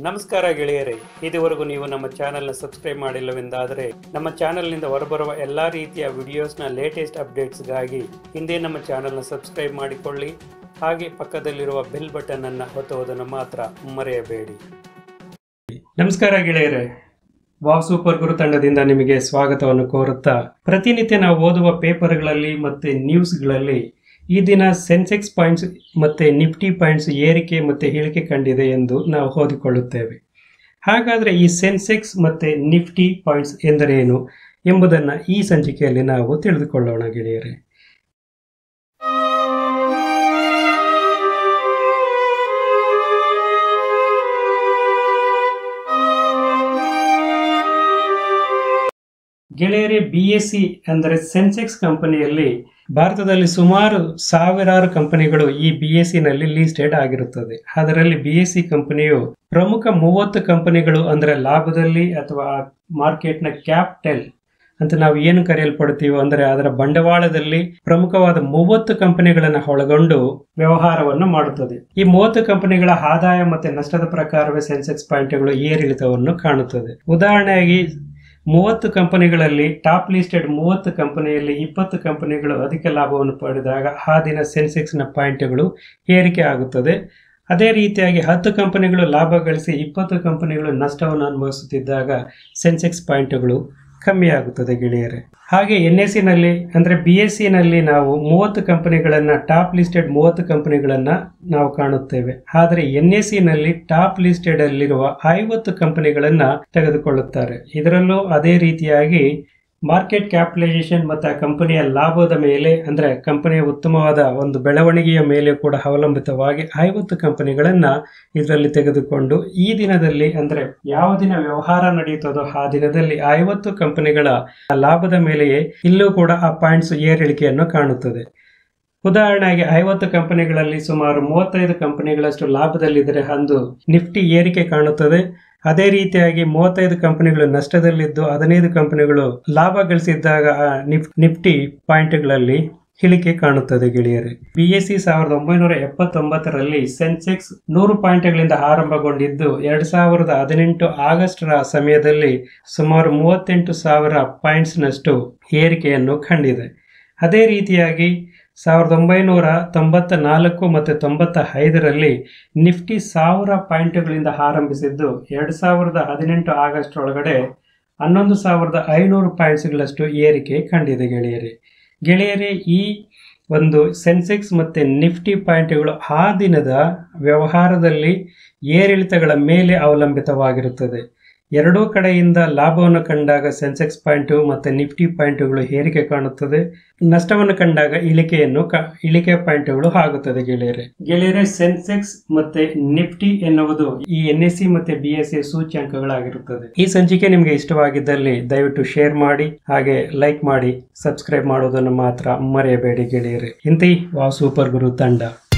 ನಮಸ್ಕಾರ ಗೆಳೆಯರೇ ಇದುವರೆಗೂ ನೀವು ನಮ್ಮ ಚಾನೆಲ್ನ ಸಬ್ಸ್ಕ್ರೈಬ್ ಮಾಡಿಲ್ಲವೆಂದಾದರೆ ನಮ್ಮ ಚಾನೆಲ್ನಿಂದ ಹೊರಬರುವ ಎಲ್ಲ ರೀತಿಯ ವಿಡಿಯೋಸ್ನ ಲೇಟೆಸ್ಟ್ ಅಪ್ಡೇಟ್ಸ್ಗಾಗಿ ಹಿಂದೆ ನಮ್ಮ ಚಾನೆಲ್ನ ಸಬ್ಸ್ಕ್ರೈಬ್ ಮಾಡಿಕೊಳ್ಳಿ ಹಾಗೆ ಪಕ್ಕದಲ್ಲಿರುವ ಬೆಲ್ ಬಟನ್ ಅನ್ನು ಒತ್ತುವುದನ್ನು ಮಾತ್ರ ಮರೆಯಬೇಡಿ ನಮಸ್ಕಾರ ಗೆಳೆಯರೇ ವಾವ್ ಸೂಪರ್ ಗುರು ತಂಡದಿಂದ ನಿಮಗೆ ಸ್ವಾಗತವನ್ನು ಕೋರುತ್ತಾ ಪ್ರತಿನಿತ್ಯ ನಾವು ಓದುವ ಪೇಪರ್ಗಳಲ್ಲಿ ಮತ್ತು ನ್ಯೂಸ್ಗಳಲ್ಲಿ ಈ ದಿನ ಸೆನ್ಸೆಕ್ಸ್ ಪಾಯಿಂಟ್ಸ್ ಮತ್ತು ನಿಫ್ಟಿ ಪಾಯಿಂಟ್ಸ್ ಏರಿಕೆ ಮತ್ತು ಇಳಿಕೆ ಕಂಡಿದೆ ಎಂದು ನಾವು ಓದಿಕೊಳ್ಳುತ್ತೇವೆ ಹಾಗಾದರೆ ಈ ಸೆನ್ಸೆಕ್ಸ್ ಮತ್ತು ನಿಫ್ಟಿ ಪಾಯಿಂಟ್ಸ್ ಎಂದರೇನು ಎಂಬುದನ್ನು ಈ ಸಂಚಿಕೆಯಲ್ಲಿ ನಾವು ತಿಳಿದುಕೊಳ್ಳೋಣ ಗೆಳೆಯರೇ ಗೆಳೆಯರೇ ಬಿ ಎಸ್ ಸಿ ಅಂದರೆ ಸೆನ್ಸೆಕ್ಸ್ ಕಂಪನಿಯಲ್ಲಿ ಭಾರತದಲ್ಲಿ ಸುಮಾರು ಸಾವಿರಾರು ಕಂಪನಿಗಳು ಈ ಬಿ ಎಸ್ ನಲ್ಲಿ ಲೀಸ್ಟೆಡ್ ಆಗಿರುತ್ತದೆ ಅದರಲ್ಲಿ ಬಿ ಎಸ್ ಸಿ ಕಂಪನಿಯು ಪ್ರಮುಖ ಮೂವತ್ತು ಕಂಪನಿಗಳು ಅಂದರೆ ಲಾಭದಲ್ಲಿ ಅಥವಾ ಮಾರ್ಕೆಟ್ನ ಕ್ಯಾಪಿಟಲ್ ಅಂತ ನಾವು ಏನು ಕರೆಯಲ್ಪಡ್ತೀವೋ ಅಂದರೆ ಅದರ ಬಂಡವಾಳದಲ್ಲಿ ಪ್ರಮುಖವಾದ ಮೂವತ್ತು ಕಂಪನಿಗಳನ್ನು ಒಳಗೊಂಡು ವ್ಯವಹಾರವನ್ನು ಮಾಡುತ್ತದೆ ಈ ಮೂವತ್ತು ಕಂಪನಿಗಳ ಆದಾಯ ಮತ್ತು ನಷ್ಟದ ಪ್ರಕಾರವೇ ಸೆನ್ಸೆಕ್ಸ್ ಪಾಯಿಂಟ್ಗಳು ಏರಿಳಿತವನ್ನು ಕಾಣುತ್ತದೆ ಉದಾಹರಣೆಯಾಗಿ ಮೂವತ್ತು ಕಂಪನಿಗಳಲ್ಲಿ ಟಾಪ್ ಲಿಸ್ಟೆಡ್ ಮೂವತ್ತು ಕಂಪನಿಯಲ್ಲಿ ಇಪ್ಪತ್ತು ಕಂಪನಿಗಳು ಅಧಿಕ ಲಾಭವನ್ನು ಪಡೆದಾಗ ಆ ದಿನ ಸೆನ್ಸೆಕ್ಸ್ನ ಪಾಯಿಂಟ್ಗಳು ಏರಿಕೆ ಆಗುತ್ತದೆ ಅದೇ ರೀತಿಯಾಗಿ ಹತ್ತು ಕಂಪನಿಗಳು ಲಾಭ ಗಳಿಸಿ ಇಪ್ಪತ್ತು ಕಂಪನಿಗಳು ನಷ್ಟವನ್ನು ಅನುಭವಿಸುತ್ತಿದ್ದಾಗ ಸೆನ್ಸೆಕ್ಸ್ ಪಾಯಿಂಟ್ಗಳು ಕಮ್ಮಿ ಆಗುತ್ತದೆ ಗೆಳೆಯರೆ ಹಾಗೆ ಎನ್ ಎಸ್ ನಲ್ಲಿ ಅಂದರೆ ಬಿ ಎಸ್ ನಲ್ಲಿ ನಾವು ಮೂವತ್ತು ಕಂಪನಿಗಳನ್ನು ಟಾಪ್ ಲಿಸ್ಟೆಡ್ ಮೂವತ್ತು ಕಂಪನಿಗಳನ್ನು ನಾವು ಕಾಣುತ್ತೇವೆ ಆದರೆ ಎನ್ ಎಸ್ ನಲ್ಲಿ ಟಾಪ್ ಲಿಸ್ಟೆಡ್ ಅಲ್ಲಿರುವ ಐವತ್ತು ಕಂಪನಿಗಳನ್ನು ತೆಗೆದುಕೊಳ್ಳುತ್ತಾರೆ ಇದರಲ್ಲೂ ಅದೇ ರೀತಿಯಾಗಿ ಮಾರ್ಕೆಟ್ ಕ್ಯಾಪಿಟಲೈಸೇಷನ್ ಮತ್ತು ಆ ಕಂಪನಿಯ ಲಾಭದ ಮೇಲೆ ಅಂದರೆ ಕಂಪನಿಯ ಉತ್ತಮವಾದ ಒಂದು ಬೆಳವಣಿಗೆಯ ಮೇಲೆ ಕೂಡ ಅವಲಂಬಿತವಾಗಿ ಐವತ್ತು ಕಂಪನಿಗಳನ್ನು ಇದರಲ್ಲಿ ತೆಗೆದುಕೊಂಡು ಈ ದಿನದಲ್ಲಿ ಅಂದರೆ ಯಾವ ದಿನ ವ್ಯವಹಾರ ನಡೆಯುತ್ತದೋ ಆ ದಿನದಲ್ಲಿ ಐವತ್ತು ಕಂಪನಿಗಳ ಲಾಭದ ಮೇಲೆಯೇ ಇಲ್ಲೂ ಕೂಡ ಆ ಪಾಯಿಂಟ್ಸ್ ಏರಿಳಿಕೆಯನ್ನು ಕಾಣುತ್ತದೆ ಉದಾಹರಣೆಗೆ ಐವತ್ತು ಕಂಪನಿಗಳಲ್ಲಿ ಸುಮಾರು ಮೂವತ್ತೈದು ಕಂಪನಿಗಳಷ್ಟು ಲಾಭದಲ್ಲಿದ್ದರೆ ಅಂದು ನಿಫ್ಟಿ ಏರಿಕೆ ಕಾಣುತ್ತದೆ ಅದೇ ರೀತಿಯಾಗಿ ಮೂವತ್ತೈದು ಕಂಪನಿಗಳು ನಷ್ಟದಲ್ಲಿದ್ದು ಹದಿನೈದು ಕಂಪನಿಗಳು ಲಾಭ ಗಳಿಸಿದ್ದಾಗ ಆ ನಿಫ್ ನಿಫ್ಟಿ ಪಾಯಿಂಟ್ಗಳಲ್ಲಿ ಇಳಿಕೆ ಕಾಣುತ್ತದೆ ಗೆಳೆಯರೆ ಬಿ ಎಸ್ ಸಿ ಸಾವಿರದ ಒಂಬೈನೂರ ಎಪ್ಪತ್ತೊಂಬತ್ತರಲ್ಲಿ ಸೆನ್ಸೆಕ್ಸ್ ನೂರು ಪಾಯಿಂಟ್ಗಳಿಂದ ಆರಂಭಗೊಂಡಿದ್ದು ಎರಡ್ ಸಾವಿರದ ಹದಿನೆಂಟು ಆಗಸ್ಟರ ಸಮಯದಲ್ಲಿ ಸುಮಾರು ಮೂವತ್ತೆಂಟು ಸಾವಿರ ಪಾಯಿಂಟ್ಸ್ನಷ್ಟು ಏರಿಕೆಯನ್ನು ಕಂಡಿದೆ ಅದೇ ರೀತಿಯಾಗಿ ಸಾವಿರದ ಒಂಬೈನೂರ ತೊಂಬತ್ತ ನಾಲ್ಕು ಮತ್ತು ತೊಂಬತ್ತ ಐದರಲ್ಲಿ ನಿಫ್ಟಿ ಸಾವಿರ ಪಾಯಿಂಟ್ಗಳಿಂದ ಆರಂಭಿಸಿದ್ದು ಎರಡು ಸಾವಿರದ ಹದಿನೆಂಟು ಆಗಸ್ಟ್ ಒಳಗಡೆ ಹನ್ನೊಂದು ಸಾವಿರದ ಐನೂರು ಪಾಯಿಂಟ್ಸ್ಗಳಷ್ಟು ಏರಿಕೆ ಕಂಡಿದೆ ಗೆಳೆಯರೇ ಗೆಳೆಯರೇ ಈ ಒಂದು ಸೆನ್ಸೆಕ್ಸ್ ಮತ್ತು ನಿಫ್ಟಿ ಪಾಯಿಂಟ್ಗಳು ಆ ದಿನದ ವ್ಯವಹಾರದಲ್ಲಿ ಏರಿಳಿತಗಳ ಮೇಲೆ ಅವಲಂಬಿತವಾಗಿರುತ್ತದೆ ಎರಡೂ ಕಡೆಯಿಂದ ಲಾಭವನ್ನು ಕಂಡಾಗ ಸೆನ್ಸೆಕ್ಸ್ ಪಾಯಿಂಟು ಮತ್ತು ನಿಫ್ಟಿ ಪಾಯಿಂಟುಗಳು ಏರಿಕೆ ಕಾಣುತ್ತದೆ ನಷ್ಟವನ್ನು ಕಂಡಾಗ ಇಳಿಕೆಯನ್ನು ಕ ಇಳಿಕೆ ಪಾಯಿಂಟ್ಗಳು ಆಗುತ್ತದೆ ಗೆಳೆಯರೆ ಗೆಳೆಯರೆ ಸೆನ್ಸೆಕ್ಸ್ ಮತ್ತೆ ನಿಫ್ಟಿ ಎನ್ನುವುದು ಈ ಎನ್ ಎಸ್ ಸಿ ಮತ್ತೆ ಬಿ ಎಸ್ ಸಿ ಸೂಚ್ಯಂಕಗಳಾಗಿರುತ್ತದೆ ಈ ಸಂಚಿಕೆ ನಿಮಗೆ ಇಷ್ಟವಾಗಿದ್ದಲ್ಲಿ ದಯವಿಟ್ಟು ಶೇರ್ ಮಾಡಿ ಹಾಗೆ ಲೈಕ್ ಮಾಡಿ ಸಬ್ಸ್ಕ್ರೈಬ್ ಮಾಡೋದನ್ನು ಮಾತ್ರ ಮರೆಯಬೇಡಿ ಗೆಳೆಯರೆ ಇಂತಿ ವಾವ್ ಸೂಪರ್ ಗುರು ತಂಡ